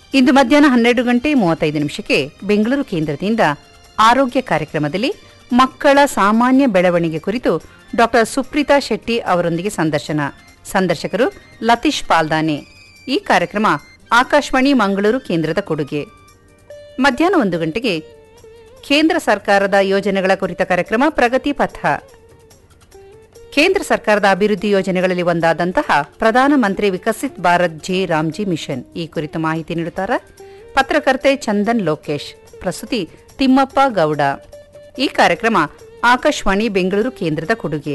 ಇಂದು ಮಧ್ಯಾಹ್ನ ಹನ್ನೆರಡು ಗಂಟೆ ಮೂವತ್ತೈದು ನಿಮಿಷಕ್ಕೆ ಬೆಂಗಳೂರು ಕೇಂದ್ರದಿಂದ ಆರೋಗ್ಯ ಕಾರ್ಯಕ್ರಮದಲ್ಲಿ ಮಕ್ಕಳ ಸಾಮಾನ್ಯ ಬೆಳವಣಿಗೆ ಕುರಿತು ಡಾಕ್ಟರ್ ಸುಪ್ರೀತಾ ಶೆಟ್ಟಿ ಅವರೊಂದಿಗೆ ಸಂದರ್ಶನ ಸಂದರ್ಶಕರು ಲತೀಶ್ ಪಾಲ್ದಾನೆ ಈ ಕಾರ್ಯಕ್ರಮ ಆಕಾಶವಾಣಿ ಮಂಗಳೂರು ಕೇಂದ್ರದ ಕೊಡುಗೆ ಮಧ್ಯಾಹ್ನ ಒಂದು ಗಂಟೆಗೆ ಕೇಂದ್ರ ಸರ್ಕಾರದ ಯೋಜನೆಗಳ ಕುರಿತ ಕಾರ್ಯಕ್ರಮ ಪ್ರಗತಿ ಪಥ ಕೇಂದ್ರ ಸರ್ಕಾರದ ಅಭಿವೃದ್ಧಿ ಯೋಜನೆಗಳಲ್ಲಿ ಒಂದಾದಂತಹ ಪ್ರಧಾನಮಂತ್ರಿ ವಿಕಸಿತ್ ಭಾರತ್ ಜೆ ರಾಮ್ಜಿ ಮಿಷನ್ ಈ ಕುರಿತು ಮಾಹಿತಿ ನೀಡುತ್ತಾರೆ ಪತ್ರಕರ್ತೆ ಚಂದನ್ ಲೋಕೇಶ್ ಪ್ರಸ್ತುತಿ ತಿಮ್ಮಪ್ಪ ಗೌಡ ಈ ಕಾರ್ಯಕ್ರಮ ಆಕಾಶವಾಣಿ ಬೆಂಗಳೂರು ಕೇಂದ್ರದ ಕೊಡುಗೆ